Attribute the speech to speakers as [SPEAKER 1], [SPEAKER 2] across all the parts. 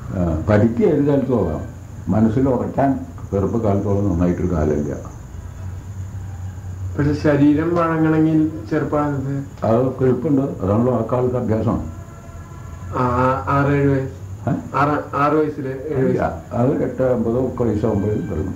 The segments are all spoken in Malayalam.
[SPEAKER 1] ആ, പഠിക്കുക ഏത് കാലത്ത് പോകാം മനസ്സിൽ ഉറക്കാൻ ചെറുപ്പകാലത്തോളം നന്നായിട്ടൊരു കാലമില്ല
[SPEAKER 2] പക്ഷെ ശരീരം വഴങ്ങണമെങ്കിൽ ചെറുപ്പകാലത്ത്
[SPEAKER 1] അത് കുഴപ്പമുണ്ട് അതാണല്ലോ ആ കാലത്ത് അഭ്യാസം
[SPEAKER 2] ആ- ആറേഴ് വയസ്സ്
[SPEAKER 1] ഏ?
[SPEAKER 2] ആറ് ആറ് വയസ്സില് ഏഴ് വയസ്സ്
[SPEAKER 1] അത് എട്ട് അമ്പതോ ഒക്കെ വയസ്സാകുമ്പോഴും തുടങ്ങും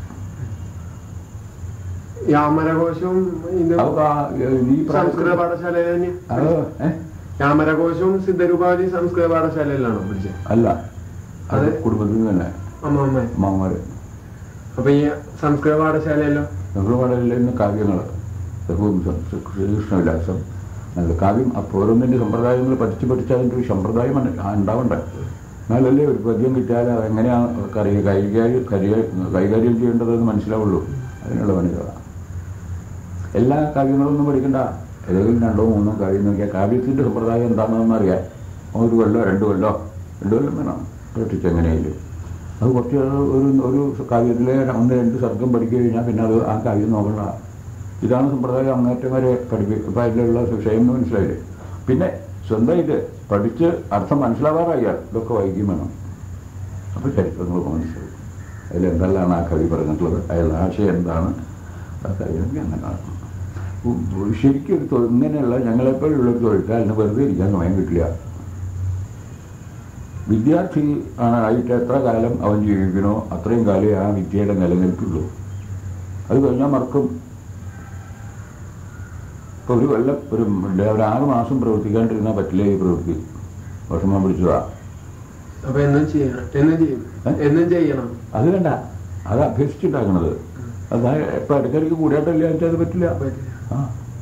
[SPEAKER 2] യാമരകോശവും ഇത്
[SPEAKER 1] അത് ആ- ഈ
[SPEAKER 2] സംസ്കൃത
[SPEAKER 1] പ്രായത്തിൽ
[SPEAKER 2] പാഠശാലയിൽ തന്നെ
[SPEAKER 1] അത് ഏ?
[SPEAKER 2] യാമരകോശവും സിദ്ധരൂപാവലി സംസ്കൃത പാഠശാലയിലാണോ പഠിച്ചത്
[SPEAKER 1] അല്ല അത്
[SPEAKER 2] അത്
[SPEAKER 1] കുടുംബത്തിൽ നിന്ന് തന്നെ
[SPEAKER 2] അമ്മ അമ്മ
[SPEAKER 1] അമ്മമാര്
[SPEAKER 2] അപ്പൊ ഈ സംസ്കൃത പാഠശാലയല്ലോ
[SPEAKER 1] നെഹ്റുപാടലിൽ നിന്ന് കാവ്യങ്ങൾ ശ്രീകൃഷ്ണവിലാസം നല്ല കാവ്യം അപ്പോൾ ഓരോന്നിൻ്റെ സമ്പ്രദായങ്ങൾ പഠിച്ച് പഠിച്ച് അതിൻ്റെ ഒരു സമ്പ്രദായം ഉണ്ട്- ആ ഉണ്ടാവണ്ടേ എന്നാലല്ലേ ഒരു പദ്യം കിട്ടിയാൽ എങ്ങനെയാണ് കറി കൈകാര്യം കരി- കൈകാര്യം ചെയ്യേണ്ടതെന്ന് മനസ്സിലാവുള്ളൂ അതിനുള്ള പണികള എല്ലാ കാവ്യങ്ങളൊന്നും പഠിക്കണ്ട ഏതെങ്കിലും രണ്ടോ മൂന്നോ കാവ്യം നോക്കിയാൽ കാവ്യത്തിൻ്റെ സമ്പ്രദായം എന്താണെന്ന് അറിയാം ഒരു കൊല്ലോ രണ്ട് കൊല്ലോ രണ്ട് കൊല്ലം വേണം പഠിച്ച് എങ്ങനെയായാലും അത് കുറച്ച് ഒരു ഒരു കാവ്യത്തിലെ ഒന്ന് രണ്ട് സർഗം പഠിച്ചു കഴിഞ്ഞാൽ പിന്നെ അത് ആ കാവ്യം നോക്കണ്ട ഇതാണ് സമ്പ്രദായം അങ്ങേറ്റം വരെ പഠിപ്പിക്കും ഇപ്പം അതിലുള്ള വിഷയം എന്ന് മനസ്സിലായില്ലേ പിന്നെ സ്വന്തമായിട്ട് പഠിച്ച് അർത്ഥം മനസ്സിലാവാറായാൽ ഇതൊക്കെ വായിക്കും വേണം അപ്പോൾ ചരിത്രങ്ങളൊക്കെ മനസ്സിലാവും അതിലെന്തെല്ലാം ആ കവി പറഞ്ഞിട്ടുള്ളത് അയാളുടെ ആശയം എന്താണ് ആ കവിയൊക്കെ അങ്ങനെയാണ് ഉം, ശരിക്കും ഒരു തൊഴിൽ ഇങ്ങനെയുള്ള ഞങ്ങളെപ്പോലുള്ള ഒരു തൊഴിൽക്കാരന് വെറുതെ ഇരിക്കാൻ സമയം കിട്ടില്ല വിദ്യാർത്ഥി ആണ് ആയിട്ട് എത്ര കാലം അവൻ ജീവിക്കണോ അത്രയും കാലം ആ വിദ്യയുടെ നിലനിൽക്കുള്ളൂ അത് കഴിഞ്ഞാൽ മറക്കും ഇപ്പൊ ഒരു കൊല്ലം ഒരു ഒരു ആറ് മാസം പ്രവർത്തിക്കാണ്ടിരുന്നാൽ പറ്റില്ല ഈ പ്രവൃത്തി വിഷമം പിടിച്ചതാ
[SPEAKER 2] അപ്പൊ എന്നും ചെയ്യണം എന്നും ചെയ്യും
[SPEAKER 1] ഏ?
[SPEAKER 2] എന്നും ചെയ്യണം
[SPEAKER 1] അത് വേണ്ട അത് അഭ്യസിച്ചുണ്ടാക്കണത് അത് ഇപ്പൊ ഇടയ്ക്കിടയ്ക്ക് കൂടിയായിട്ടില്ല അത് പറ്റില്ല ആ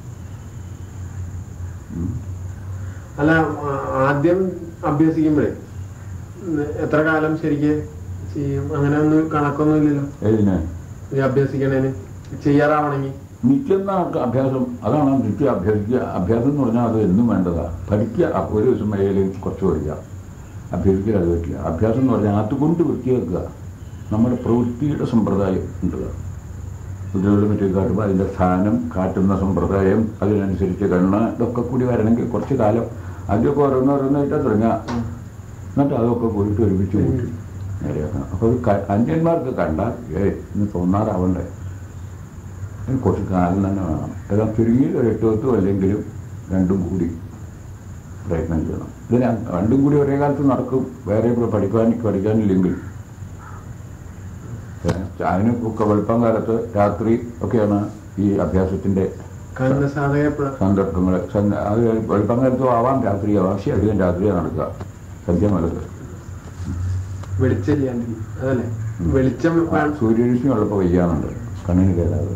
[SPEAKER 1] ഉം.
[SPEAKER 2] അല്ല ആ- ആദ്യം അഭ്യസിക്കുമ്പോഴേ ഉം, എത്ര കാലം ശരിക്ക് ചെയ്യും അങ്ങനെ ഒന്നും കണക്കൊന്നും ഇല്ലല്ലോ
[SPEAKER 1] ഏതിന്
[SPEAKER 2] ഈ അഭ്യസിക്കണേന് ചെയ്യാറാവണമെങ്കിൽ
[SPEAKER 1] നിത്യം അഭ്യാസം അതാണ് നിത്യം അഭ്യസിക്കുക അഭ്യാസം എന്ന് പറഞ്ഞാൽ അത് എന്നും വേണ്ടതാ പഠിക്കുക അപ്പൊ ഒരു ദിവസം വരെയും കുറച്ച് പഠിക്കുക അഭ്യസിക്കുക അത് പറ്റില്ല അഭ്യാസം എന്ന് പറഞ്ഞാൽ അതുകൊണ്ട് വൃത്തിയാക്കുക നമ്മുടെ പ്രവൃത്തിയുടെ സമ്പ്രദായം ഉണ്ട് കുതിരകൾ മറ്റേ കാട്ടുമ്പോൾ അതിൻ്റെ സ്ഥാനം കാട്ടുന്ന സമ്പ്രദായം അതിനനുസരിച്ച് കണ്ണ് ഇതൊക്കെ കൂടി വരണമെങ്കിൽ കുറച്ച് കാലം ആദ്യമൊക്കെ ഓരോന്നോരോന്നായിട്ടാണ് തുടങ്ങുക എന്നിട്ട് അതൊക്കെ പോയിട്ട് ഒരുമിച്ച് കൂട്ടി നേരെയാക്കണം അപ്പോൾ അത് ക- അന്യന്മാർക്ക് കണ്ടാൽ ഏ ഇന്ന് തോന്നാറാവണ്ടേ അതിന് കുറച്ച് കാലം തന്നെ വേണം ഏതാ ചുരുങ്ങി ഒരു എട്ട് പത്തും അല്ലെങ്കിലും രണ്ടും കൂടി പ്രയത്നം ചെയ്യണം ഇതിന് രണ്ടും കൂടി ഒരേ കാലത്ത് നടക്കും വേറെ ഇപ്പോൾ പഠിക്കാൻ പഠിക്കാനില്ലെങ്കിൽ ഏ, അതിന് ഒക്കെ വെളുപ്പം കാലത്ത് രാത്രി ഒക്കെയാണ് ഈ അഭ്യാസത്തിൻ്റെ
[SPEAKER 2] കണ്ണ് സാധക എപ്പോഴാ
[SPEAKER 1] സന്ദർഭങ്ങൾ സന്ദ- അത് വെളുപ്പം കാലത്തും ആവാം രാത്രി ആവാം പക്ഷേ അധികം രാത്രിയാണ് നടക്കുക സന്ധ്യമലത്ത്
[SPEAKER 2] വെളിച്ചില്ലാണ്ട് അതല്ലേ വെളിച്ചം വേണം
[SPEAKER 1] സൂര്യരശ്മി ഉള്ളപ്പോൾ വയ്യാന്നുണ്ട് കണ്ണിന് കേടാതെ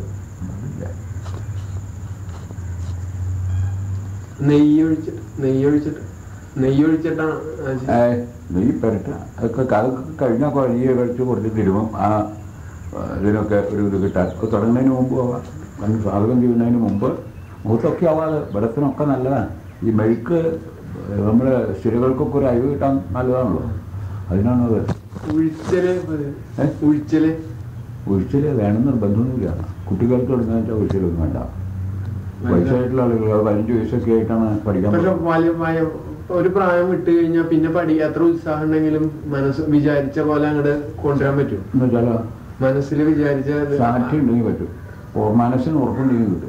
[SPEAKER 2] നെയ്യ് ഒഴിച്ചിട്ട് നെയ്യ് ഒഴിച്ചിട്ട് നെയ്യ് ഒഴിച്ചിട്ടാണ് ആ ചെയ്യ-
[SPEAKER 1] ഏ, നെയ്യ് പെരട്ട അതൊക്കെ അതൊക്കെ കഴിഞ്ഞാൽ വലിയ കഴിച്ച് കുറച്ച് തരുമ്പം ആ ആ, ഇതിനൊക്കെ ഒരു ഇത് കിട്ടാൻ അത് തുടങ്ങുന്നതിന് മുമ്പ് ആവാം കണ്ണ് സ്വാഗതം ചെയ്യുന്നതിന് മുമ്പ് മുഖത്തൊക്കെ ആവാതെ വെള്ളത്തിനൊക്കെ നല്ലതാണ് ഈ മെഴുക്ക് നമ്മുടെ സ്ത്രീകൾക്കൊക്കെ ഒരു അയവ് കിട്ടാൻ നല്ലതാണല്ലോ അതിനാണത്
[SPEAKER 2] ഉഴിച്ചല്
[SPEAKER 1] ഏ?
[SPEAKER 2] ഉഴിച്ചല്
[SPEAKER 1] ഒഴിച്ചിൽ വേണമെന്ന് നിർബന്ധമൊന്നുമില്ല കുട്ടികൾക്ക് തുടങ്ങുന്ന വെച്ചാൽ ഒഴിച്ചിലൊന്നും വേണ്ട വയസ്സായിട്ടുള്ള ആളുകൾ പതിനഞ്ച് വയസ്സൊക്കെ ആയിട്ടാണ് പഠിക്കാൻ
[SPEAKER 2] പക്ഷെ
[SPEAKER 1] പറ്റുന്നത്.
[SPEAKER 2] വലിയ വയ- ഒരു പ്രായം വിട്ട് കഴിഞ്ഞാൽ പിന്നെ പഠി എത്ര ഉത്സാഹം ഉണ്ടെങ്കിലും മനസ്സ് വിചാരിച്ച പോലെ അങ്ങോട്ട് കൊണ്ടുവരാൻ പറ്റും
[SPEAKER 1] എന്ന് വെച്ചാൽ
[SPEAKER 2] മനസ്സിൽ വിചാരിച്ച
[SPEAKER 1] സാക്ഷി ഉണ്ടെങ്കിൽ പറ്റും ഓ- മനസ്സിന് ഉറപ്പുണ്ടെങ്കിൽ കിട്ടും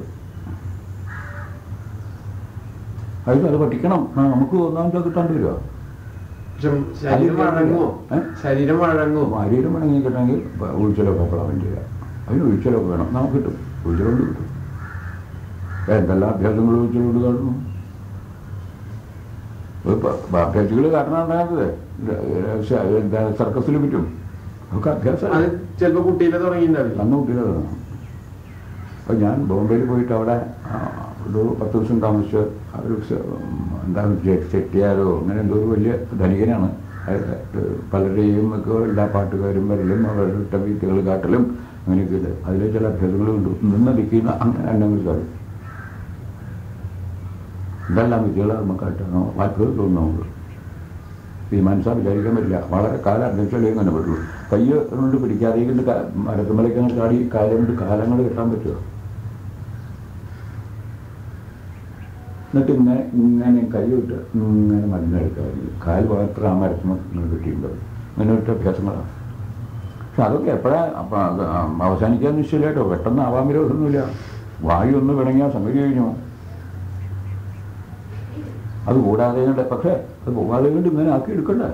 [SPEAKER 1] അത് അത് പഠിക്കണം ആ, നമുക്ക് തോന്നാൻ വെച്ചാൽ കിട്ടാണ്ട് വരിക
[SPEAKER 2] പക്ഷെ ശരീരം വഴങ്ങുമോ
[SPEAKER 1] ഏ?
[SPEAKER 2] ശരീരം വഴങ്ങുമോ
[SPEAKER 1] ശരീരം വേണമെങ്കിൽ കിട്ടണമെങ്കിൽ ഒഴിച്ചലൊക്കെ അപ്പോഴാണ് വേണ്ടിയില്ല അതിന് ഒഴിച്ചലൊക്കെ വേണം നമുക്ക് കിട്ടും ഒഴിച്ചലുകൊണ്ട് കിട്ടും എന്തെല്ലാം അഭ്യാസങ്ങൾ ഒഴിച്ചലുകൊണ്ട് കാണുന്നു അഭ്യാസികൾ കാരണം ഉണ്ടാകുന്നത് എന്താ സർക്കസിൽ പറ്റും നമുക്ക് അഭ്യാസം
[SPEAKER 2] അത് ചിലപ്പോ കുട്ടിയിലെ തുടങ്ങിയിട്ടുണ്ടാവില്ല
[SPEAKER 1] അന്ന് കുട്ടികളാണ് അപ്പം ഞാൻ ബോംബെയിൽ പോയിട്ട് അവിടെ ആ, ഒരു പത്ത് ദിവസം താമസിച്ച് ആ ഒരു സ- എന്താണ് ചെ- ചെട്ടിയാരോ അങ്ങനെ എന്തോ ഒരു വലിയ ധനികനാണ് അയാൾ പലരെയും ഒക്കെ എല്ലാ പാട്ടുകാരും വരലും അവരുടെ വീട്ടുകൾ കാട്ടലും അങ്ങനെയൊക്കെ ഉണ്ട് അതിൽ ചില അഭ്യാസങ്ങളുണ്ട് നിന്നടിക്കുന്ന അങ്ങനെ എണ്ണം സാധിക്കും ഇതെല്ലാം വിദ്യകളെ നമുക്കായിട്ടാണോ അത്ഭുതം തോന്നുന്നു നമുക്ക് തീരുമാനിച്ചാൽ വിചാരിക്കാൻ പറ്റില്ല വളരെ കാലം അന്വേഷിച്ചാലേ അങ്ങനെ പറ്റുള്ളൂ കയ്യ് കൊണ്ട് പിടിക്കാതെ കൊണ്ട് മരത്തുമ്പലേക്ക് അങ്ങനെ ചാടി കാലം കൊണ്ട് കാലങ്ങൾ കെട്ടാൻ പറ്റുമോ എന്നിട്ട് ഇങ്ങനെ ഇങ്ങനെ കൈ വിട്ട് ഇങ്ങനെ മരുന്നെടുക്കുക കാൽ മാത്രം ആ മരത്തിന് ഇങ്ങനെ കിട്ടിയിട്ടുണ്ടാവും ഇങ്ങനത്തെ അഭ്യാസങ്ങളാണ് പക്ഷെ അതൊക്കെ എപ്പോഴാ അപ്പം അത് അവസാനിക്കാൻ നിശ്ചയില്ല കേട്ടോ പെട്ടെന്ന് ആവാൻ വിരോധമൊന്നുമില്ല വായു ഒന്ന് പിണങ്ങിയാൽ സംഗതി കഴിഞ്ഞു അത് കൂടാതെ കൊണ്ട് പക്ഷേ അത് പോകാതെ കൊണ്ട് ഇങ്ങനെ ആക്കി എടുക്കണ്ടേ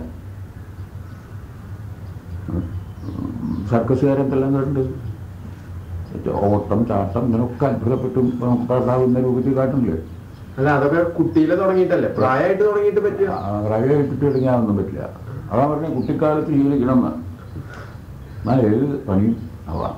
[SPEAKER 1] സർക്കസുകാരെന്തെല്ലാം കണ്ട് ഓട്ടം ചാട്ടം ഇങ്ങനെയൊക്കെ അത്ഭുതപ്പെട്ടും പാടാവുന്ന രൂപത്തിൽ കാട്ടുന്നില്ലേ
[SPEAKER 2] അല്ല അതൊക്കെ കുട്ടിയിലെ തുടങ്ങിയിട്ടല്ലേ പ്രായമായിട്ട് തുടങ്ങിയിട്ട് പറ്റിയ
[SPEAKER 1] റവയായിട്ട് തുടങ്ങിയാതൊന്നും പറ്റില്ല അതാ പറഞ്ഞ കുട്ടിക്കാലത്ത് ശീലിക്കണം എന്ന് എന്നാൽ ഏത് പണിയും ആവാം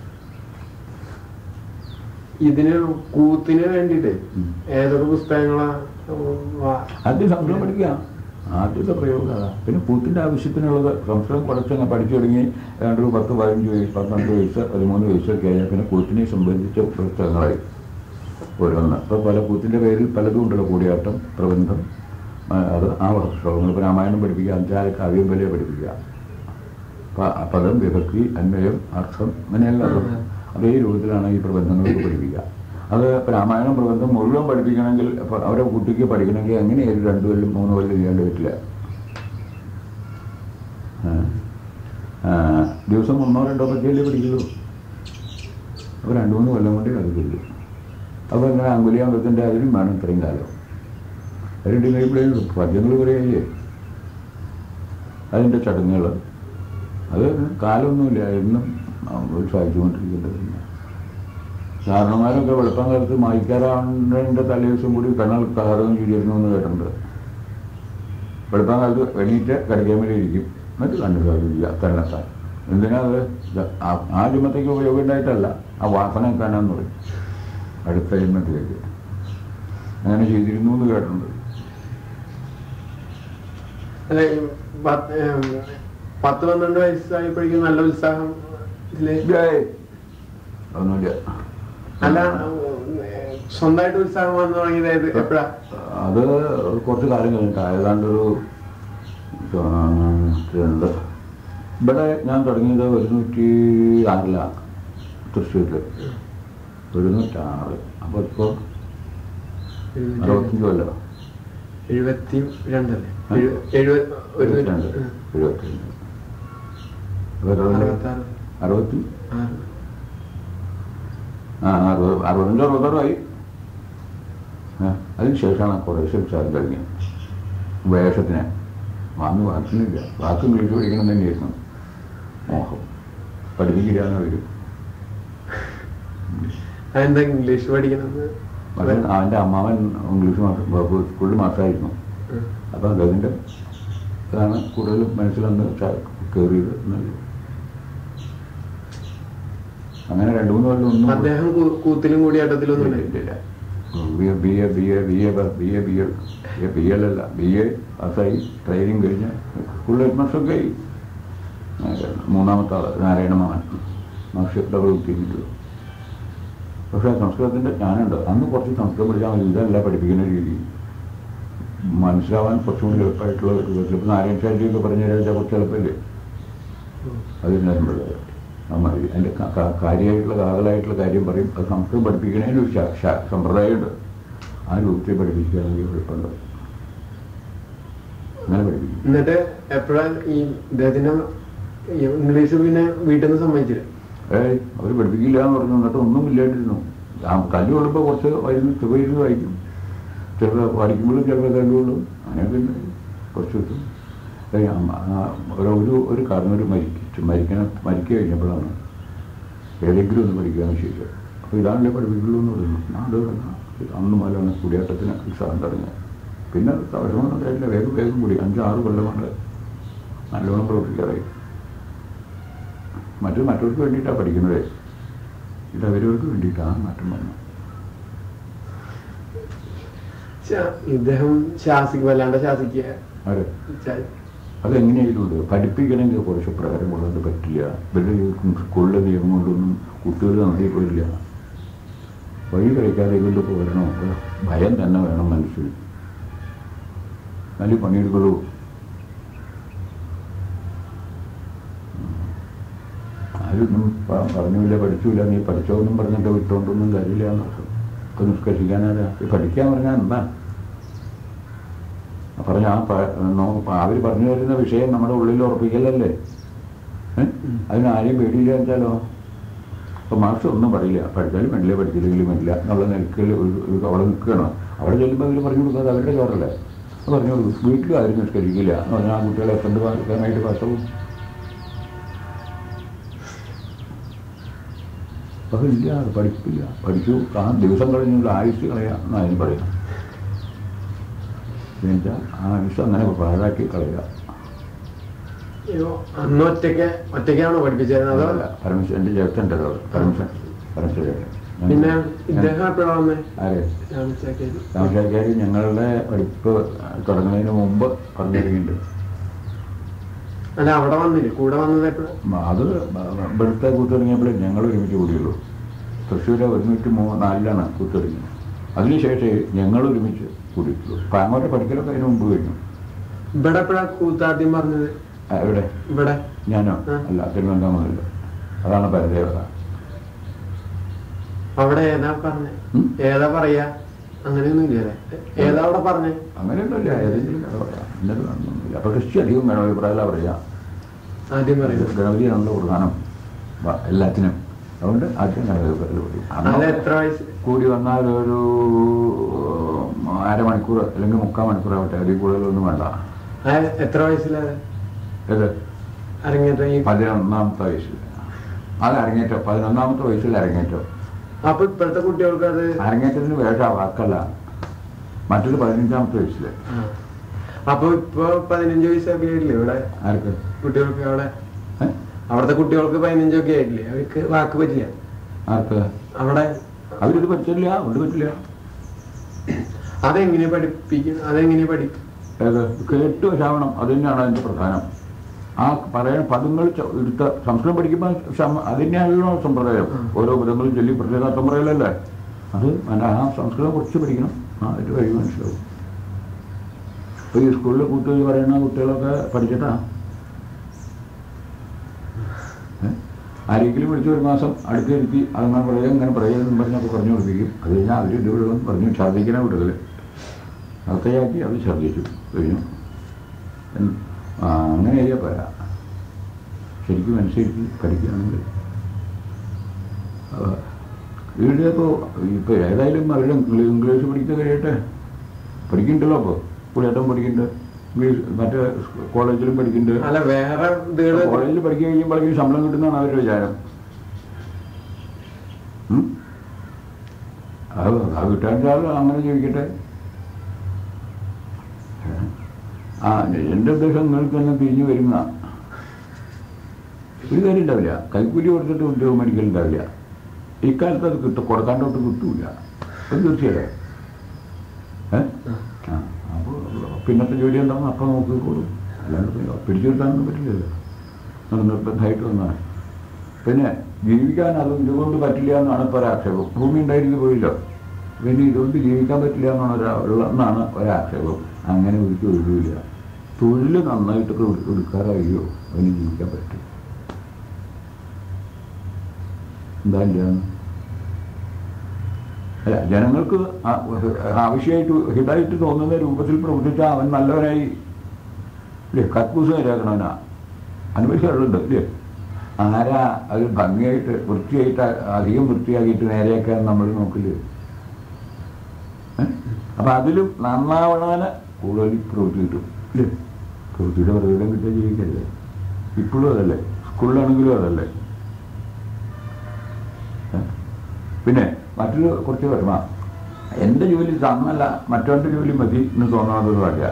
[SPEAKER 2] ഇതിന് കൂത്തിന് വേണ്ടിയിട്ട്
[SPEAKER 1] ഉം.
[SPEAKER 2] ഏതൊക്കെ പുസ്തകങ്ങളാ ഉം, വാ-
[SPEAKER 1] ആദ്യം സംസ്കൃതം പഠിക്കുക ആദ്യത്തെ പ്രയോഗം അതാ പിന്നെ പൂത്തിൻ്റെ ആവശ്യത്തിനുള്ളത് സംസ്കൃതം പഠിച്ചങ്ങ് പഠിച്ചു തുടങ്ങി ഏതാണ്ട് ഒരു പത്ത് പതിനഞ്ച് വയസ്സ് പന്ത്രണ്ട് വയസ്സ് പതിമൂന്ന് വയസ്സൊക്കെ ആയാൽ പിന്നെ കൂത്തിനെ സംബന്ധിച്ച പുസ്തകങ്ങളായി ഓരോന്ന് ഇപ്പോൾ പല കൂത്തിൻ്റെ പേരിൽ പലതും ഉണ്ടല്ലോ കൂടിയാട്ടം പ്രബന്ധം ആ, അത് ആ പുസ്തകങ്ങൾ ഇപ്പോൾ രാമായണം പഠിപ്പിക്കുക അഞ്ചാല് കാവ്യം വലിയ പഠിപ്പിക്കുക പ- പദം വിഭക്തി അന്വയം അർത്ഥം അങ്ങനെയല്ല അത് അതേ രൂപത്തിലാണ് ഈ പ്രബന്ധങ്ങളൊക്കെ പഠിപ്പിക്കുക അത് ഇപ്പൊ രാമായണം പ്രബന്ധം മുഴുവൻ പഠിപ്പിക്കണമെങ്കിൽ ഇപ്പൊ അവരെ കുട്ടിക്ക് പഠിക്കണമെങ്കിൽ എങ്ങനെയായാലും രണ്ടു കൊല്ലം മൂന്ന് കൊല്ലം ചെയ്യാണ്ട് പറ്റില്ല ആ. ആ, ദിവസം ഒന്നോ രണ്ടോ പറ്റിയല്ലേ പഠിക്കുള്ളൂ അപ്പോൾ രണ്ട് മൂന്ന് കൊല്ലം കൊണ്ടേ അത് കിട്ടും അപ്പോൾ ഇങ്ങനെ അങ്കുലിയാമ്പത്തിൻ്റെ അതിനും വേണം ഇത്രയും കാലം അതിൻ്റെ കഴിയുമ്പോഴേ പദ്യങ്ങൾ കുറേയല്ലേ അതിൻ്റെ ചടങ്ങുകൾ അത് കാലമൊന്നുമില്ല എന്നും ഉത്സാഹിച്ചുകൊണ്ടിരിക്കേണ്ടത് തന്നെ കാരണന്മാരൊക്കെ വെളുപ്പം കാലത്ത് മായിക്കാറാണ്ടതിൻ്റെ തലേദിവസം കൂടി കണ്ണൽ കാറും ചുരിയിരുന്നു എന്ന് കേട്ടിട്ടുണ്ട് വെളുപ്പം കാലത്ത് എണീറ്റ് കടിക്കാൻ വേണ്ടി ഇരിക്കും എന്നിട്ട് കണ്ണു സാധിക്കുക തരണത്താൻ എന്തിനാ അത് ഇത് ആ- ആ ജന്മത്തേക്ക് ഉപയോഗം ഉണ്ടായിട്ടല്ല ആ വാസന കാണാന്ന് പറയും അടുത്ത ജന്മത്തിലേക്ക് അങ്ങനെ ചെയ്തിരുന്നു എന്ന് കേട്ടിട്ടുണ്ട്
[SPEAKER 2] അല്ല ഈ പത്ത് ഏം, പത്ത് പന്ത്രണ്ട് വയസ്സായപ്പോഴേക്കും നല്ല ഉത്സാഹം ഇതില്
[SPEAKER 1] ഏയ്, ഒന്നുമില്ല
[SPEAKER 2] അല്ല ഏം, സ്വന്തമായിട്ട് ഉത്സാഹം വന്നു തുടങ്ങിയത് ഏത് എപ്പോഴാ
[SPEAKER 1] അത് കുറച്ച് കാലം കഴിഞ്ഞിട്ട് ഏതാണ്ടൊരു ഉണ്ട് ഇവിടെ ഞാൻ തുടങ്ങിയത് ഒരുന്നൂറ്റി ആറിലാണ് തൃശ്ശൂരിൽ ഒരുന്നൂറ്റി ആറ് അപ്പോൾ ഇപ്പോൾ അറുപത്തഞ്ച് കൊല്ലം
[SPEAKER 2] എഴുപത്തി രണ്ടല്ലേ
[SPEAKER 1] ആ?
[SPEAKER 2] എഴു- എഴുപത് ഒരു
[SPEAKER 1] എഴുപത്തിരണ്ട് എഴുപത്തിരണ്ട് അപ്പോൾ അതുകൊണ്ട്
[SPEAKER 2] അറുപത്താറ്
[SPEAKER 1] അറുപത്തി
[SPEAKER 2] ആറ്
[SPEAKER 1] ആ അറുപത് അറുപത്തഞ്ച് അറുപത്താറായി ആ, അതിന് ശേഷമാണ് കുറേശ്ശെ ഉത്സാഹം തുടങ്ങിയത് വേഷത്തിന് വാങ്ങി വാക്കിനില്ല വാക്ക് ഇംഗ്ലീഷ് പഠിക്കണം തന്നെയായിരുന്നു മോഹം പഠിപ്പിക്കില്ലാന്ന് വരും
[SPEAKER 2] അതെന്താ ഇംഗ്ലീഷ് പഠിക്കണമെന്ന്
[SPEAKER 1] പക്ഷേ അവൻ്റെ അമ്മാവൻ ഇംഗ്ലീഷ് മാസ്റ്റർ സ്കൂളിൽ മാസ്റ്ററായിരുന്നു
[SPEAKER 2] ഉം.
[SPEAKER 1] അപ്പോൾ അദ്ദേഹത്തിൻ്റെ അതാണ് കൂടുതൽ മനസ്സിലന്ന് കയറിയത് എന്നുള്ളത് അങ്ങനെ രണ്ട് മൂന്ന് കൊല്ലം ഒന്നും
[SPEAKER 2] അദ്ദേഹം കൂ- കൂത്തിലും കൂടിയാട്ടത്തിലൊന്നും ഉണ്ടായില്ല
[SPEAKER 1] ഇല്ല B A B A B A B A B A B A B L അല്ല ബി എ പാസ്സായി ട്രെയിനിങ് കഴിഞ്ഞ് സ്കൂളിൽ ഹെഡ് മാസ്റ്ററൊക്കെ ആയി അങ്ങനെ മൂന്നാമത്തെ ആള് നാരായണ മോഹൻ മാസ്റ്റർ ഡബിൾ കിട്ടിയിട്ടുള്ളൂ പക്ഷേ സംസ്കൃതത്തിൻ്റെ ജ്ഞാനമുണ്ട് അന്ന് കുറച്ച് സംസ്കൃതം പഠിച്ചാൽ മതി ഇതല്ല പഠിപ്പിക്കുന്ന രീതി മനസ്സിലാവാൻ കുറച്ചും കൂടി എളുപ്പമായിട്ടുള്ള ഒരു വിധത്തിൽ ഇപ്പം നാരായണ ശാലിയൊക്കെ പറഞ്ഞു തരാൻ കുറച്ച് എളുപ്പമില്ലേ അതിനുള്ളത് നമ്മൾ അതിൻ്റെ കാര്യമായിട്ടുള്ള കാതലായിട്ടുള്ള കാര്യം പറയും അത് സംസ്കൃതം പഠിപ്പിക്കണതിന് ഒരു ശാ- ശാ- സമ്പ്രദായമുണ്ട് ആ രൂപത്തിൽ പഠിപ്പിക്കുകയാണെങ്കിൽ എളുപ്പമുണ്ട് അങ്ങനെ പഠിപ്പിക്കും
[SPEAKER 2] എന്നിട്ട് എപ്പോഴാ ഈ ഇദ്ദേഹത്തിന് ഈ ഇംഗ്ലീഷ് പിന്നെ വീട്ടിൽ നിന്ന് സമ്മതിച്ചില്ല
[SPEAKER 1] ഏയ് അവർ പഠിപ്പിക്കില്ല എന്ന് പറഞ്ഞു എന്നിട്ട് ഒന്നും ഇല്ലാണ്ടിരുന്നു ആ കല്ല് കൊള്ളുമ്പോൾ കുറച്ച് വൈകുന്നു ചുവയിരുന്ന് വായിക്കും ചിലപ്പോൾ പഠിക്കുമ്പോഴും ചിലപ്പോൾ കല്ലുകൊള്ളും അങ്ങനെയൊക്കെ ഉണ്ട്. കുറച്ച് കിട്ടും ഏയ് അമ്മ- ആ ഒരു ഒരു ഒരു കാരണവർ മരിച്ചു മരിക്കണം മരിക്കുക കഴിഞ്ഞപ്പോഴാണ് ഏതെങ്കിലും ഒന്ന് പഠിക്കുകയാണ് ശരിക്കും അപ്പോൾ ഇതാണല്ലേ പഠിപ്പിക്കുള്ളൂ എന്ന് പറയുന്നു ഞാൻ അത് തുടങ്ങാം അന്ന് മുതലാണ് കൂടിയാട്ടത്തിന് ഉത്സാഹം തുടങ്ങിയത് പിന്നെ വിഷമൊന്നും കഴിയില്ല വേഗം വേഗം കൂടി അഞ്ചാറ് കൊല്ലം കൊണ്ട് നല്ലോണം പ്രവർത്തിക്കാറായി മറ്റു മറ്റവർക്ക് വേണ്ടിയിട്ടാണ് പഠിക്കുന്നത് ഇത് അവരവർക്ക് വേണ്ടിയിട്ടാണ് മാറ്റം വന്നത്
[SPEAKER 2] ശ- ഇദ്ദേഹം ശാസിക്ക് വല്ലാണ്ട് ശാസിക്കുക
[SPEAKER 1] ആര്
[SPEAKER 2] ച-
[SPEAKER 1] അതെങ്ങനെയായാലും ഉണ്ട് പഠിപ്പിക്കണമെങ്കിൽ കുറച്ച് പ്രകാരം കൊള്ളത് പറ്റില്ല ഇവരുടെ ഈ സ്കൂളിലെ നിയമം കൊണ്ടൊന്നും കുട്ടികൾ നന്നായി പോയില്ല വഴി കഴിക്കാതെ കൊണ്ട് പോരണോ അത് ഭയം തന്നെ വേണം മനസ്സിൽ നല്ല പണിയെടുക്കുള്ളൂ ആരൊന്നും പ- പറഞ്ഞില്ല പഠിച്ചില്ല നീ പഠിച്ചോന്നും പറഞ്ഞിട്ട് വിട്ടോണ്ടൊന്നും കാര്യമില്ല എന്നർത്ഥം ഒക്കെ നിഷ്കർഷിക്കാനാരാ ഈ പഠിക്കാൻ പറഞ്ഞാൽ എന്താ പറഞ്ഞ ആ അവർ പറഞ്ഞു തരുന്ന വിഷയം നമ്മുടെ ഉള്ളിൽ ഉറപ്പിക്കലല്ലേ ഏ? അതിന് ആരെയും പേടിയില്ല വെച്ചാലോ അപ്പൊ മാസ്റ്റർ ഒന്നും പറയില്ല പഠിച്ചാലും വേണ്ടില്ല പഠിച്ചില്ലെങ്കിലും വേണ്ടില്ല എന്നുള്ള നിലക്കിൽ ഒരു ഒരു അവിടെ നിൽക്കുകയാണ് അവിടെ ചെല്ലുമ്പോൾ അവർ പറഞ്ഞു കൊടുക്കാതെ അവരുടെ ചോറല്ലേ അത് പറഞ്ഞു കൊടുക്കും വീട്ടിലും ആരും നിഷ്കരിക്കില്ല എന്ന് പറഞ്ഞാൽ ആ കുട്ടികളെ ഫ്രണ്ട് പാലിക്കാനായിട്ട് പാസ്സവും അതില്ല അത് പഠിപ്പില്ല പഠിച്ചു ആ ദിവസം കഴിഞ്ഞുള്ള ആയുസ് കളയുക എന്നാണ് അതിന് പറയുന്നത് എന്നുവെച്ചാൽ ആ ആയുസ് അങ്ങനെ പാഴാക്കി കളയുക
[SPEAKER 2] അയ്യോ, അന്ന് ഒറ്റയ്ക്ക് ഒറ്റയ്ക്കാണോ പഠിപ്പിച്ചത് അതോ
[SPEAKER 1] അതല്ല പരമേശ്വരൻ്റെ ചേട്ടൻ്റെതോ പരമേശ്വരൻ പരമേശ്വരൻ
[SPEAKER 2] പിന്നെ ഇദ്ദേഹം എപ്പോഴാണ് വന്നേ
[SPEAKER 1] ആരെ
[SPEAKER 2] രാമചാക്കേരി
[SPEAKER 1] താമസക്കാർ ഞങ്ങളുടെ പഠിപ്പ് തുടങ്ങുന്നതിന് മുമ്പ് പറഞ്ഞു തുടങ്ങിയിട്ടുണ്ട്
[SPEAKER 2] അല്ല അവിടെ വന്നില്ലേ കൂടെ വന്നത് എപ്പോഴാണ്
[SPEAKER 1] അത് ഇവിടുത്തെ കൂത്തുടങ്ങിയപ്പോഴേ ഞങ്ങൾ ഒരുമിച്ച് കൂടിയുള്ളൂ തൃശ്ശൂർ ഒരുമിച്ച് മൂ നാലിലാണ് കൂത്തുടങ്ങിയത് അതിനുശേഷം ഞങ്ങൾ ഒരുമിച്ച് കൂടിയിട്ടുള്ളൂ പാങ്ങോട്ടെ പഠിക്കലൊക്കെ അതിന് മുമ്പ് കഴിഞ്ഞു
[SPEAKER 2] ഇവിടെ എപ്പോഴാ കൂത്താദ്യം പറഞ്ഞത്
[SPEAKER 1] ആ, എവിടെ
[SPEAKER 2] ഇവിടെ
[SPEAKER 1] ഞാനോ
[SPEAKER 2] ആ.
[SPEAKER 1] അല്ല തിരുവനന്തപുരമല്ല അതാണ് പരദേവത
[SPEAKER 2] അവിടെ ഏതാ പറഞ്ഞേ
[SPEAKER 1] ഉം?
[SPEAKER 2] ഏതാ പറയാ അങ്ങനെയൊന്നും ഇല്ലല്ലേ ഏതാ അവിടെ പറഞ്ഞേ
[SPEAKER 1] അങ്ങനെയൊന്നുമില്ല ഏതെങ്കിലും കഥ പറയാം ഇന്നത് കാണുന്നൊന്നുമില്ല അപ്പൊ കൃഷി അധികം വേണം അഭിപ്രായം പറയാം
[SPEAKER 2] ആദ്യം പറയുന്നത്
[SPEAKER 1] ഗണപതിയാണല്ലോ പ്രധാനം വ- എല്ലാത്തിനും അതുകൊണ്ട് ആദ്യം ഗണപതി പറയും
[SPEAKER 2] അത്
[SPEAKER 1] അന്ന്
[SPEAKER 2] എത്ര വയസ്സ്
[SPEAKER 1] കൂടി വന്നാൽ ഒരു ഉം, അരമണിക്കൂർ അല്ലെങ്കിൽ മുക്കാൽ മണിക്കൂർ ആവട്ടെ അതിൽ കൂടുതലൊന്നും വേണ്ട
[SPEAKER 2] ആ, എത്ര വയസ്സിലാ
[SPEAKER 1] ഇത്
[SPEAKER 2] അരങ്ങേറ്റം ഈ
[SPEAKER 1] പതിനൊന്നാമത്തെ വയസ്സിൽ അത് അരങ്ങേറ്റം പതിനൊന്നാമത്തെ വയസ്സിൽ അരങ്ങേറ്റം
[SPEAKER 2] അപ്പൊ ഇപ്പോഴത്തെ കുട്ടികൾക്ക് അത്
[SPEAKER 1] അരങ്ങേറ്റത്തിന് വേഷ വാക്കല്ല മറ്റൊരു പതിനഞ്ചാമത്തെ വയസ്സിൽ
[SPEAKER 2] ആ. അപ്പൊ ഇപ്പൊ പതിനഞ്ച് വയസ്സൊക്കെ ആയിട്ടില്ലേ ഇവിടെ
[SPEAKER 1] ആർക്ക്
[SPEAKER 2] കുട്ടികൾക്ക് അവിടെ
[SPEAKER 1] ഏ?
[SPEAKER 2] അവിടുത്തെ കുട്ടികൾക്ക് പതിനഞ്ചൊക്കെ ആയിട്ടില്ലേ അവർക്ക് വാക്ക് പറ്റില്ല
[SPEAKER 1] ആർക്ക്
[SPEAKER 2] അവിടെ
[SPEAKER 1] അവരിത് പറ്റില്ല അതുകൊണ്ട് പറ്റില്ല
[SPEAKER 2] അതെങ്ങനെ പഠിപ്പിക്കും അതെങ്ങനെ പഠിക്കും
[SPEAKER 1] ഏത് കേട്ട് വശാവണം അത് തന്നെയാണ് അതിൻ്റെ പ്രധാനം ആ പറയുന്ന പദങ്ങൾ ച- എടുത്ത സംസ്കൃതം പഠിക്കുമ്പോൾ ക്ഷമ അത് തന്നെയാണല്ലോ സമ്പ്രദായം ഓരോ പദങ്ങളും ചൊല്ലി പ്രത്യേകാർത്ഥം പറയലല്ലേ അത് മന- ആ സംസ്കൃതം കുറച്ച് പഠിക്കണം ആ അതിൻ്റെ വഴി മനസ്സിലാവും ഇപ്പോൾ ഈ സ്കൂളിൽ കൂട്ടുകയും പറയുന്ന കുട്ടികളൊക്കെ പഠിച്ചിട്ടാ ഏ? ആരെങ്കിലും വിളിച്ച് ഒരു മാസം അടുത്തിരുത്തി അതങ്ങനെ പറയുക ഇങ്ങനെ പറയുക എന്ന് പറഞ്ഞൊക്കെ പറഞ്ഞു കൊടുപ്പിക്കും അത് കഴിഞ്ഞാൽ അവർ ഇതുവരെ പറഞ്ഞു ഛർദ്ദിക്കണ കൂടുതൽ അകത്തയാക്കി അത് ഛർദ്ദിച്ചു കഴിഞ്ഞു എന്ന് ആ അങ്ങനെ ചെയ്യാൻ പോരാ ശരിക്കും അനുസരിച്ച് പഠിക്കുകയാണെങ്കിൽ ഇവിടെ ഇപ്പോൾ ഇപ്പോൾ ഏതായാലും അവരുടെ ഇംഗ്ലീ- ഇംഗ്ലീഷ് പഠിക്കാൻ കഴിയട്ടെ പഠിക്കുന്നുണ്ടല്ലോ അപ്പോൾ പുള്ളിയേട്ടൻ പഠിക്കുന്നുണ്ട് ഇംഗ്ലീഷ് മറ്റേ കോളേജിലും പഠിക്കുന്നുണ്ട്
[SPEAKER 2] അല്ല വേറെ ഇതുകള്
[SPEAKER 1] കോളേജിൽ പഠിക്കുക കഴിയുമ്പോഴേക്കും ശമ്പളം കിട്ടുന്നതാണ് അവരുടെ വിചാരം ഉം? അത് അത് കിട്ടാൻ ചാൽ അങ്ങനെ ജീവിക്കട്ടെ ആ എൻ്റെ ഉദ്ദേശം നിങ്ങൾക്ക് തന്നെ തിരിഞ്ഞു വരുന്ന ഒരു കാര്യം ഉണ്ടാവില്ല കൈക്കൂലി കൊടുത്തിട്ട് ഉദ്യോഗം മേടിക്കലുണ്ടാവില്ല ഇക്കാലത്ത് അത് കിട്ടും കൊടുക്കാണ്ടോട്ട് കിട്ടൂല അത് തീർച്ചയായും ഏ ആ അപ്പോൾ പിന്നത്തെ ജോലി എന്താണെന്ന് അപ്പം നോക്കിക്കോളും അല്ലാണ്ട് പിന്നെ പിടിച്ചു നിർത്താനൊന്നും പറ്റില്ലല്ലോ അത് നിർബന്ധമായിട്ട് വന്നാൽ പിന്നെ ജീവിക്കാൻ അത് ഇതുകൊണ്ട് പറ്റില്ല എന്നാണ് ഇപ്പോൾ ഒരാക്ഷേപം ഭൂമി ഉണ്ടായിരുന്നു പോയില്ലോ പിന്നെ ഇതുകൊണ്ട് ജീവിക്കാൻ പറ്റില്ല എന്നാണ് ഒരാ ഉള്ളതെന്നാണ് ഒരാക്ഷേപം അങ്ങനെ ഒരു തൊഴിലുമില്ല തൊഴിൽ നന്നായിട്ടൊക്കെ എടു- എടുക്കാറായോ അതിന് ജീവിക്കാൻ പറ്റും എന്താ ഇല്ലാന്ന് അല്ല ജനങ്ങൾക്ക് ആ- ആവശ്യമായിട്ട് ഹിതായിട്ട് തോന്നുന്ന രൂപത്തിൽ പ്രവർത്തിച്ചാൽ അവൻ നല്ലവനായി ഇല്ലേ കക്കൂസ് നേരാക്കണവനാ അനുഭവിക്കാറുണ്ട് ഇല്ലേ ആരാ അത് ഭംഗിയായിട്ട് വൃത്തിയായിട്ട് അധികം വൃത്തിയാക്കിയിട്ട് നേരെയാക്കാൻ നമ്മൾ നോക്കില്ല അപ്പൊ അതിലും നന്നാവണവന് കൂടുതൽ പ്രവൃത്തി കിട്ടും ഇല്ലേ പ്രവൃത്തിയുടെ പ്രകടനം കിട്ടാൻ ജീവിക്കല്ലേ ഇപ്പോഴും അതല്ലേ സ്കൂളിലാണെങ്കിലും അതല്ലേ ഏ? പിന്നെ മറ്റൊരു കുറച്ച് വരുമ എൻ്റെ ജോലി തന്നല്ല മറ്റവൻ്റെ ജോലി മതി എന്ന് തോന്നാതൊരു കാര്യ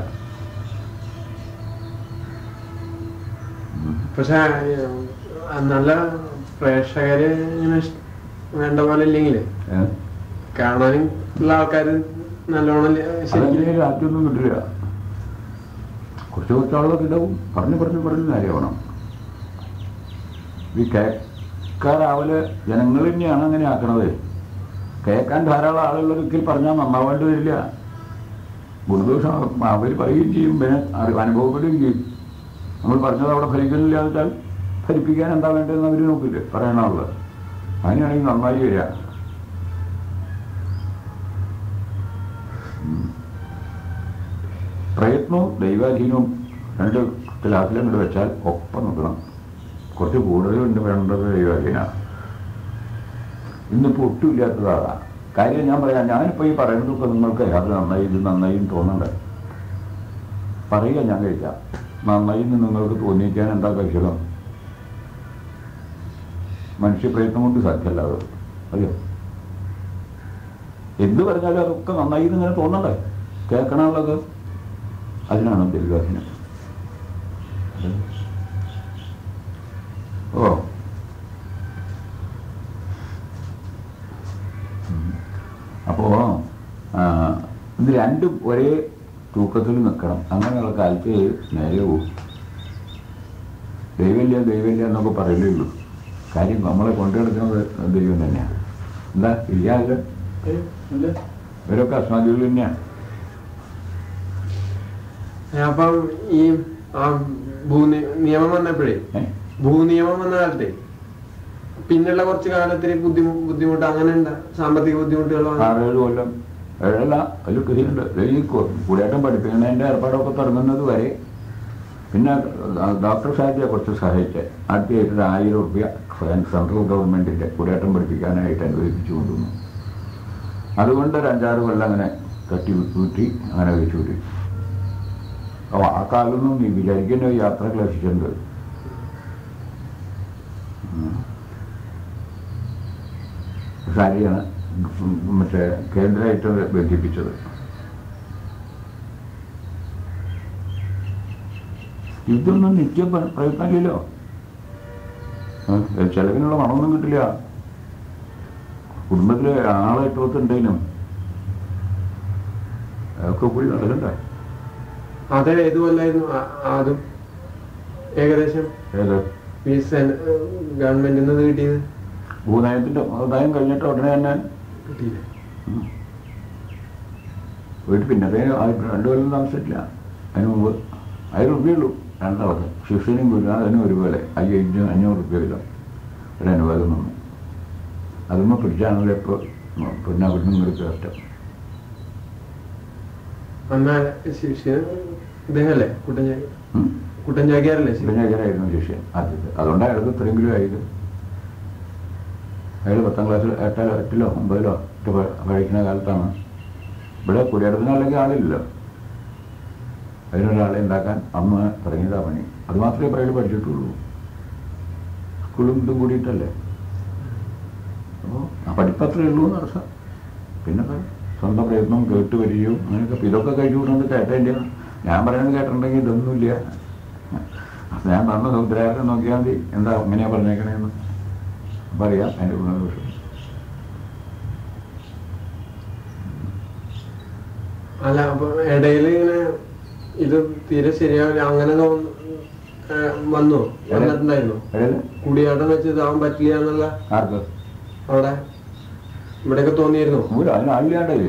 [SPEAKER 2] പക്ഷെ ആ, നല്ല പ്രേക്ഷകര് ഇങ്ങനെ ഇഷ്- വേണ്ട പോലെ ഇല്ലെങ്കിലേ കാണാനും ഉള്ള ആൾക്കാര് നല്ലോണം ല- ശരിക്കും
[SPEAKER 1] അതങ്ങനെ രാത്രിയൊന്നും കിട്ടില്ല കുറച്ച് കുറച്ച് ആളുകളൊക്കെ ഉണ്ടാവും പറഞ്ഞു പറഞ്ഞു പറഞ്ഞു കാര്യമാവണം ഈ കേൾക്കാരാവല് ജനങ്ങൾ തന്നെയാണ് അങ്ങനെ ആക്കണത് കേൾക്കാൻ ധാരാളം ആളുകളൊരിക്കൽ പറഞ്ഞാൽ നന്നാവേണ്ടി വരില്ല ഗുരുദോഷം അവർ പറയുകയും ചെയ്യും പിന്നെ അറി- അനുഭവപ്പെടുകയും ചെയ്യും നമ്മൾ പറഞ്ഞത് അവിടെ ഫലിക്കുന്നില്ല എന്ന് വെച്ചാൽ ഫലിപ്പിക്കാൻ എന്താ വേണ്ടതെന്ന് അവർ നോക്കില്ലേ പറയാനുള്ളത് അതിനാണെങ്കിൽ നന്നായി വരിക പ്രയത്നവും ദൈവാധീനവും രണ്ട് ക്ലാസ്സിലങ്ങോട്ട് വെച്ചാൽ ഒപ്പം നിൽക്കണം കുറച്ച് കൂടുതലുണ്ട് വേണ്ടത് ദൈവാധീനമാണ് ഇന്നിപ്പോൾ ഒട്ടും ഇല്ലാത്തതാണ് കാര്യം ഞാൻ പറയാം ഞാനിപ്പോൾ ഈ പറയുന്നതൊക്കെ നിങ്ങൾക്ക് അത് നന്നായി ഇത് നന്നായി എന്ന് തോന്നണ്ടേ പറയുക ഞാൻ കഴിക്കാം നന്നായി എന്ന് നിങ്ങൾക്ക് തോന്നിക്കാൻ എന്താ കൗശലം മനുഷ്യപ്രയത്നം കൊണ്ട് സാധ്യമല്ല അത് അറിയോ എന്ത് പറഞ്ഞാലും അതൊക്കെ നന്നായി എന്ന് ഇങ്ങനെ തോന്നണ്ടേ കേൾക്കണമുള്ളത് അതിനാണ് ദൈവാധീനം ഓ അപ്പോ ആ, ഇത് രണ്ടും ഒരേ തൂക്കത്തിൽ നിൽക്കണം അങ്ങനെയുള്ള കാലത്ത് നേരെ പോകും ദൈവമില്ല ദൈവമില്ല എന്നൊക്കെ പറയലേ ഉള്ളൂ കാര്യം നമ്മളെ കൊണ്ടു നടക്കുന്നത് ദൈവം തന്നെയാണ് എന്താ ഇല്ലാതെ ഇവരൊക്കെ അസ്മാദികൾ തന്നെയാണ്
[SPEAKER 2] അപ്പം ഈ ആ ഭൂനി നിയമം വന്നപ്പോഴേ
[SPEAKER 1] ഏ?
[SPEAKER 2] ഭൂനിയമം വന്ന കാലത്തെ പിന്നുള്ള കുറച്ച് കാലത്തിന് ബുദ്ധിമു ബുദ്ധിമുട്ട് അങ്ങനെ ഉണ്ട് സാമ്പത്തിക ബുദ്ധിമുട്ടുകൾ വന്നു.
[SPEAKER 1] ആറേഴ് കൊല്ലം ഏഴല്ല അതിൽ കൃഷിയുണ്ട് ഈ കൂടിയാട്ടം പഠിപ്പിക്കുന്നതിൻ്റെ ഏർപ്പാടൊക്കെ തുടങ്ങുന്നത് വരെ പിന്നെ ഡോക്ടർ സാഹിത്യ കുറച്ച് സഹായിച്ച് ആദ്യമായിട്ട് ഒരു ആയിരം റുപ്യ സെൻട്രൽ ഗവൺമെൻറ്റിൻ്റെ കൂടിയാട്ടം പഠിപ്പിക്കാനായിട്ട് അനുവദിപ്പിച്ചു കൊണ്ടുവന്നു അതുകൊണ്ട് ഒരു അഞ്ചാറ് കൊല്ലം അങ്ങനെ തട്ടി കൂട്ടി അങ്ങനെ വെച്ചു കൂട്ടി അപ്പോൾ ആ കാലമൊന്നും നീ വിചാരിക്കുന്ന യാത്ര ക്ലേശിച്ചിട്ടുണ്ട് ഉം. സാരിയാണ് മറ്റേ കേന്ദ്രമായിട്ട് ബന്ധിപ്പിച്ചത് ഇതൊന്നും നിത്യം പ്ര- പ്രയത്നമില്ലല്ലോ ആ, ചെലവിനുള്ള പണമൊന്നും കിട്ടില്ല കുടുംബത്തിലെ ആളെ എട്ടുപത്തുണ്ടേനും അതൊക്കെ കൂടി നടക്കണ്ടേ
[SPEAKER 2] അത് ഏത് കൊല്ലായിരുന്നു ആ- അതും ഏകദേശം
[SPEAKER 1] ഏത്
[SPEAKER 2] ഈ സെൻ- ഗവൺമെന്റിൽ നിന്ന് കിട്ടിയത്
[SPEAKER 1] ഭൂനയത്തിന്റെ ഭൂനയം കഴിഞ്ഞിട്ട് ഉടനെ തന്നെ
[SPEAKER 2] കിട്ടിയില്ല
[SPEAKER 1] ഉം. വീട്ടിൽ പിന്നത്തെ രണ്ടു കൊല്ലം താമസിച്ചിട്ടില്ല അതിന് മുമ്പ് ആയിരം റുപ്യുള്ളൂ രണ്ടാൾക്ക് ശിഷ്യനും ഗുരുനാഥനും ഒരുപോലെ അയ്യഞ്ചും അഞ്ഞൂറ് റുപ്യ വീതം ഒരു അനുവാദം വന്നു അതൊന്നും പിടിച്ചാണല്ലോ ഇപ്പോൾ പിന്നെ അവിടുന്ന് ഇങ്ങോട്ട് കയറ്റം
[SPEAKER 2] അന്നാ ശിഷ്യന് ഇദ്ദേഹല്ലേ കുട്ടൻചാക്കി കുട്ടൻചാക്കിയാരല്ലേ ശിഷ്യൻ
[SPEAKER 1] ശിവനേജനായിരുന്നു ശിഷ്യൻ ആദ്യത്തെ അതുകൊണ്ട് അയാൾക്ക് ഇത്രയെങ്കിലും ആയത് അയാൾ പത്താം ക്ലാസ്സിൽ എട്ടിലോ എട്ടിലോ ഒമ്പതിലോ ഒക്കെ പ- പഠിക്കുന്ന കാലത്താണ് ഇവിടെ കുടിയേറ്റത്തിന് അല്ലെങ്കിൽ ആളില്ലല്ലോ അതിനൊരാളെ ഉണ്ടാക്കാൻ അന്ന് തുടങ്ങിയതാ പണി അത് മാത്രമേ ഇപ്പോൾ അയാൾ പഠിച്ചിട്ടുള്ളൂ സ്കൂളും ഇതും കൂടിയിട്ടല്ലേ അപ്പോൾ ആ പഠിപ്പത്രേ ഉള്ളൂ എന്ന് അർത്ഥം പിന്നെ ഇപ്പൊ സ്വന്തം പ്രയത്നം കേട്ട് വരികയും അങ്ങനെയൊക്കെ ഇപ്പൊ ഇതൊക്കെ കഴിച്ചു വിടുന്നത് കേട്ടതിൻ്റെ ഞാൻ പറയുന്നത് കേട്ടിട്ടുണ്ടെങ്കിൽ ഇതൊന്നുമില്ല അപ്പൊ ഞാൻ പറഞ്ഞ സമുദ്രാകാരം നോക്കിയാൽ മതി എന്താ എങ്ങനെയാ പറഞ്ഞേക്കണേന്ന് പറയാം അതിൻ്റെ ഗുണദോഷം
[SPEAKER 2] അല്ല അപ്പൊ ഇടയിൽ ഇങ്ങനെ ഇത് തീരെ ശരിയാവില്ല അങ്ങനെ തോന്നു ഏ, വന്നു വന്നിട്ടുണ്ടായിരുന്നു
[SPEAKER 1] അതായത്
[SPEAKER 2] കുടിയാട്ടം വെച്ച് ഇതാവാൻ പറ്റില്ല എന്നുള്ള
[SPEAKER 1] ആർക്ക്
[SPEAKER 2] അവിടെ ഇവിടെയൊക്കെ തോന്നിയിരുന്നു
[SPEAKER 1] ഒരു അതിനാളില്ലാണ്ടായി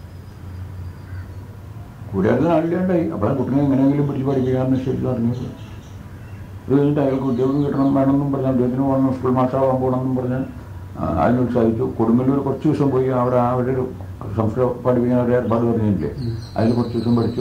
[SPEAKER 1] കൂടിയാട്ടത്തിന് ആളില്ലാണ്ടായി അപ്പോഴാണ് കുട്ടിനെ എങ്ങനെയെങ്കിലും പിടിച്ച് പഠിപ്പിക്കാമെന്ന് ശരിക്കും അറിഞ്ഞത് ഇത് കഴിഞ്ഞിട്ട് അയാൾക്ക് ഉദ്യോഗം കിട്ടണം വേണമെന്നും പറഞ്ഞ് അദ്ദേഹത്തിന് പോകണം സ്കൂൾ മാഷാവാൻ പോകണമെന്നും പറഞ്ഞ് ആ, അതിന് ഉത്സാഹിച്ചു കൊടുങ്ങല്ലൂർ കുറച്ച് ദിവസം പോയി അവിടെ അവിടെ ഒരു സംസ്കൃതം പഠിപ്പിക്കാൻ ഒരു ഏർപ്പാട് പറഞ്ഞില്ലേ അതിൽ കുറച്ച് ദിവസം പഠിച്ചു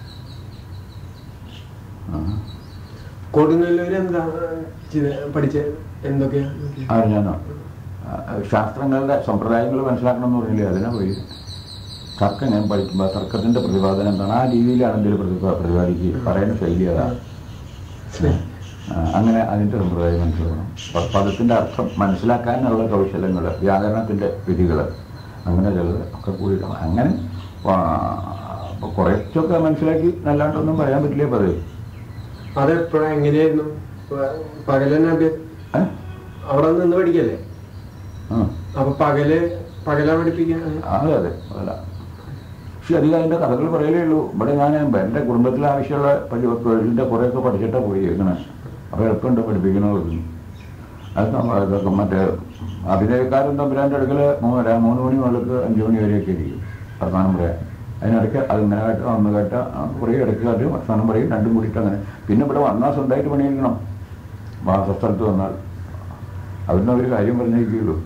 [SPEAKER 1] ആ.
[SPEAKER 2] കൊടുങ്ങല്ലൂര് എന്താ ചെയ്ത- പഠിച്ച എന്തൊക്കെയാ
[SPEAKER 1] അറിഞ്ഞാണോ ശാസ്ത്രങ്ങളുടെ സമ്പ്രദായങ്ങൾ മനസ്സിലാക്കണം എന്ന് പറഞ്ഞില്ലേ അതിനാ പോയി തർക്കം ഞാൻ പഠിക്കുമ്പോൾ തർക്കത്തിന്റെ പ്രതിപാദനം എന്താണ് ആ രീതിയിലാണ് എന്തെങ്കിലും പ്രതിപാ പ്രതിപാദിക്കുക പറയുന്ന ശൈലി അതാ ആ, അങ്ങനെ അതിന്റെ സമ്പ്രദായം മനസ്സിലാക്കണം പ- പദത്തിന്റെ അർത്ഥം മനസ്സിലാക്കാനുള്ള കൗശലങ്ങൾ വ്യാകരണത്തിന്റെ വിധികൾ അങ്ങനെ ചിലത് ഒക്കെ കൂടി അങ്ങനെ ആ, അപ്പൊ കുറച്ചൊക്കെ മനസ്സിലാക്കി നല്ലാണ്ടൊന്നും പറയാൻ പറ്റില്ല ഇപ്പൊ അത്
[SPEAKER 2] അതെപ്പോഴാ എങ്ങനെയായിരുന്നു പ- പകലെന്നെ അഭ്യ-
[SPEAKER 1] ഏ?
[SPEAKER 2] അവിടെ നിന്ന് പഠിക്കല്ലേ
[SPEAKER 1] ആ
[SPEAKER 2] അപ്പൊ പകല് പകലാ പഠിപ്പിക്കാൻ
[SPEAKER 1] അതെ അതെ അല്ല പക്ഷെ അധികം അതിൻ്റെ കഥകൾ പറയലേ ഉള്ളൂ ഇവിടെ ഞാൻ എൻ്റെ കുടുംബത്തിൽ ആവശ്യമുള്ള പരി- തൊഴിലിൻ്റെ കുറേയൊക്കെ പഠിച്ചിട്ടാണ് പോയി ഇങ്ങനെ അപ്പോൾ എളുപ്പമുണ്ട് പഠിപ്പിക്കണത് അത് നമ്മ ഇതൊക്കെ മറ്റേ അഭിനയക്കാരൻ തമ്പുരാൻ്റെ അടുക്കൽ മൂന്നര മൂന്ന് മണി മുതൽക്ക് അഞ്ച് മണി വരെയൊക്കെ ഇരിക്കും വർത്തമാനം പറയാൻ അതിനിടയ്ക്ക് അത് ഇങ്ങനെ കേട്ട ഒന്ന് കേട്ട ആ, കുറേ ഇടയ്ക്ക് കാട്ട് വർത്തമാനം പറയും രണ്ടും കൂടിയിട്ട് അങ്ങനെ പിന്നെ ഇവിടെ വന്നാൽ സ്വന്തമായിട്ട് പണിയെടുക്കണം വാസസ്ഥലത്ത് വന്നാൽ അതിന് ഒരു കാര്യം പറഞ്ഞേക്കുള്ളൂ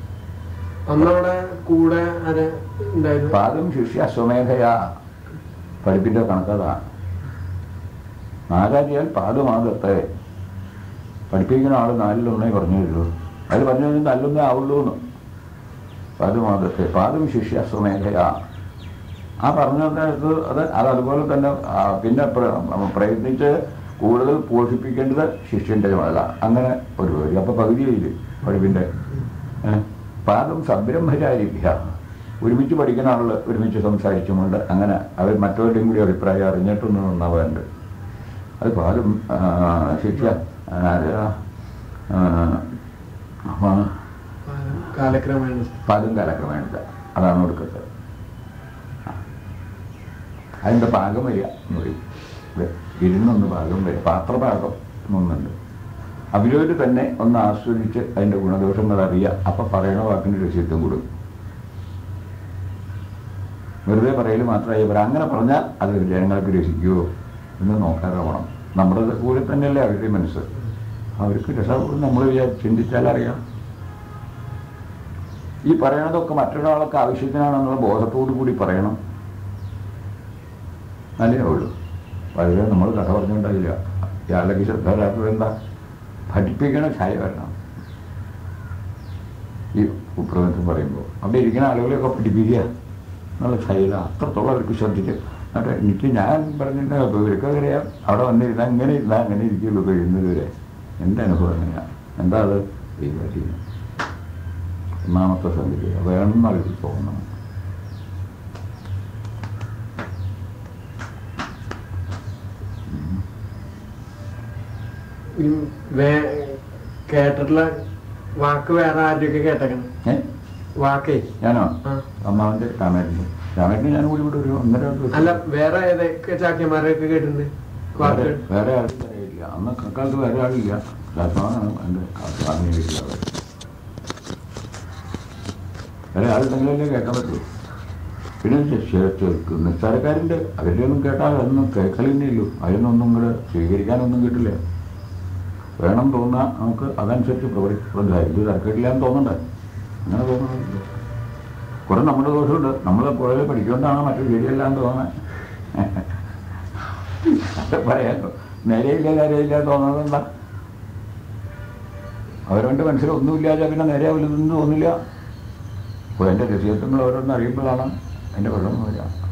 [SPEAKER 2] അന്നവിടെ കൂടെ ആരെ ഉണ്ടായിരുന്നു
[SPEAKER 1] പാദം ശിഷ്യ അശ്വമേധയാ പഠിപ്പിൻ്റെ കണക്കതാ നാലാരിയാൽ പാടുമാകത്തെ പഠിപ്പിക്കുന്ന ആൾ നാലിലൊന്നേ പറഞ്ഞു തരുള്ളൂ അത് പറഞ്ഞു കഴിഞ്ഞാൽ നല്ലൊന്നേ ആവുള്ളൂ എന്ന് പാതുമാകത്തെ പാതും ശിഷ്യാശ്രമേഖല ആ പറഞ്ഞത് അത് അത് അതുപോലെ തന്നെ ആ, പിന്നെ പ്ര- പ്രയത്നിച്ച് കൂടുതൽ പോഷിപ്പിക്കേണ്ടത് ശിഷ്യന്റെ ചുമതല അങ്ങനെ ഒരു വരി അപ്പൊ പകുതിയില് പഠിപ്പിന്റെ ഏ? പാദം സംരംഭരായിരിക്കുക ഒരുമിച്ച് പഠിക്കുന്ന ആളുകൾ ഒരുമിച്ച് സംസാരിച്ചുകൊണ്ട് അങ്ങനെ അവർ മറ്റവരുടെയും കൂടി അഭിപ്രായം അറിഞ്ഞിട്ടൊന്നും നന്നാവാറുണ്ട് അത് പാലും ആ, ശിക്ഷ ആ, ആ, ആ,
[SPEAKER 2] കാലക്രമേണ
[SPEAKER 1] പാലും കാലക്രമേണ അതാണ് കൊടുക്കുന്നത് അതിൻ്റെ പാകം വരിക എന്ന് പറയും ഇത് ഇരുന്നൊന്ന് പാകം വരിക പാത്രപാകം എന്നൊന്നുണ്ട് അവരവർ തന്നെ ഒന്ന് ആസ്വദിച്ച് അതിൻ്റെ ഗുണദോഷങ്ങൾ അറിയുക അപ്പം പറയണ വാക്കിന് രസീത്വം കൊടുക്കും വെറുതെ പറയൽ മാത്രമായി പറ അങ്ങനെ പറഞ്ഞാൽ അത് ജനങ്ങൾക്ക് രസിക്കുമോ എന്ന് നോക്കാതെ പോകണം നമ്മുടെ കൂടെ തന്നെയല്ലേ അവരുടെ മനസ്സ് അവർക്ക് രസപ്പെടും നമ്മൾ വിചാരിച്ച് ചിന്തിച്ചാൽ അറിയാം ഈ പറയണതൊക്കെ മറ്റൊരാൾക്ക് ആവശ്യത്തിനാണെന്നുള്ള ബോധത്തോടു കൂടി പറയണം നല്ലേ ഉള്ളൂ വളരെ നമ്മൾ കഥ പറഞ്ഞുകൊണ്ടായില്ല ഇയാളുടെ ശ്രദ്ധയില്ലാത്തത് എന്താ പഠിപ്പിക്കണ ഛായ വരണം ഈ ഉപ്രബന്ധം പറയുമ്പോൾ അവിടെ ഇരിക്കുന്ന ആളുകളെയൊക്കെ പഠിപ്പിക്കുക എന്നുള്ള ഛായയില്ല അത്രത്തോളം അവർക്ക് ശ്രദ്ധിച്ച് എന്നിട്ട് എനിക്ക് ഞാൻ പറഞ്ഞിട്ട് ഇവർക്കൊക്കെ അറിയാം അവിടെ വന്നിരുന്നാൽ അങ്ങനെ ഇരുന്നാൽ അങ്ങനെ ഇരിക്കുള്ളൂ കഴിയുന്നത് വരെ എൻ്റെ അനുഭവം എങ്ങനെയാണ് എന്താ അത് ദൈവം ഒന്നാമത്തെ സംഗതി വേണമെന്ന് അവർക്ക് തോന്നണം
[SPEAKER 2] ഇനി വേ- കേട്ടിട്ടുള്ള വാക്ക് വേറെ ആരുടെയൊക്കെ കേട്ടേക്കണം
[SPEAKER 1] ഏ
[SPEAKER 2] വാക്കേ
[SPEAKER 1] ഞാനോ
[SPEAKER 2] ആ.
[SPEAKER 1] അമ്മാവൻ്റെ രാമേട്ടൻ്റെ രാമേട്ടന് ഞാൻ കൂടി ഇവിടെ ഒരു ഒന്നര ദിവസം
[SPEAKER 2] അല്ല വേറെ ഏതൊക്കെ ചാക്യന്മാരെയൊക്കെ കേട്ടിട്ടുണ്ട്
[SPEAKER 1] വേറെ
[SPEAKER 2] വാക്കുകൾ
[SPEAKER 1] വേറെ ആരും അറിയില്ല അന്ന് കക്കാലത്ത് വേറെ ആളില്ല രാജമാനാണ് എൻ്റെ സ്വാമിയില്ല വേറെ ആളുണ്ടെങ്കിലല്ലേ കേൾക്കാൻ പറ്റുള്ളൂ പിന്നെ ചെ- ചെ- നിസ്സാരക്കാരുണ്ട് അവരുടെ ഒന്നും കേട്ടാൽ അതൊന്നും കേൾക്കലില്ലല്ലോ അതിനൊന്നും കൂടെ സ്വീകരിക്കാനൊന്നും കിട്ടില്ല വേണം തോന്നാ നമുക്ക് അതനുസരിച്ച് പ്രവർത്തിക്കുക ഇത് തരക്കേടില്ല എന്ന് തോന്നണ്ടേ അങ്ങനെ തോന്നുന്നില്ല കുറെ നമ്മുടെ ദോഷമുണ്ട് നമ്മൾ പുഴയിൽ പഠിക്കൊണ്ടാണ് മറ്റൊരു ശരിയല്ല എന്ന് തോന്നാൻ പറയാമല്ലോ നേരെയില്ല നേരെയില്ല തോന്നുന്നത് എന്താ അവരവൻ്റെ മനസ്സിലൊന്നുമില്ലാതെ പിന്നെ നേരെയാവില്ലെന്ന് തോന്നില്ല അപ്പോൾ എൻ്റെ രസീതങ്ങൾ ഓരോന്ന് അറിയുമ്പോഴാണ് എൻ്റെ വെള്ളം വരിക